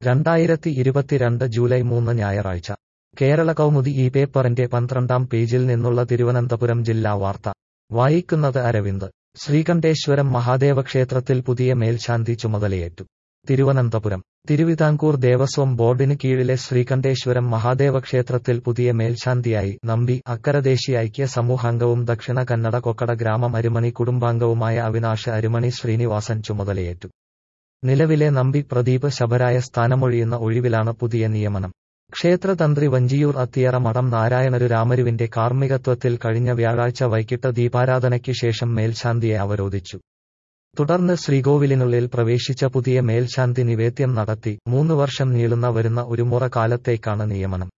രണ്ടായിരത്തി ഇരുപത്തിരണ്ട് ജൂലൈ മൂന്ന് ഞായറാഴ്ച കേരള കൗമുദി ഈ പേപ്പറിന്റെ പന്ത്രണ്ടാം പേജിൽ നിന്നുള്ള തിരുവനന്തപുരം ജില്ലാ വാർത്ത വായിക്കുന്നത് അരവിന്ദ് ശ്രീകണ്ഠേശ്വരം മഹാദേവ ക്ഷേത്രത്തിൽ പുതിയ മേൽശാന്തി ചുമതലയേറ്റു തിരുവനന്തപുരം തിരുവിതാംകൂർ ദേവസ്വം ബോർഡിന് കീഴിലെ ശ്രീകണ്ഠേശ്വരം മഹാദേവ ക്ഷേത്രത്തിൽ പുതിയ മേൽശാന്തിയായി നമ്പി അക്കരദേശി ഐക്യ സമൂഹാംഗവും ദക്ഷിണ കന്നഡ കൊക്കട ഗ്രാമം അരുമണി കുടുംബാംഗവുമായ അവിനാശ് അരുമണി ശ്രീനിവാസൻ ചുമതലയേറ്റു നിലവിലെ നമ്പി പ്രദീപ് ശബരായ സ്ഥാനമൊഴിയുന്ന ഒഴിവിലാണ് പുതിയ നിയമനം ക്ഷേത്രതന്ത്രി വഞ്ചിയൂർ അത്തിയറ മഠം നാരായണരു രാമരുവിന്റെ കാർമ്മികത്വത്തിൽ കഴിഞ്ഞ വ്യാഴാഴ്ച വൈകിട്ട് ദീപാരാധനയ്ക്ക് ശേഷം മേൽശാന്തിയെ അവരോധിച്ചു തുടർന്ന് ശ്രീകോവിലിനുള്ളിൽ പ്രവേശിച്ച പുതിയ മേൽശാന്തി നിവേദ്യം നടത്തി മൂന്ന് വർഷം നീളുന്ന വരുന്ന ഒരു മുറ കാലത്തേക്കാണ് നിയമനം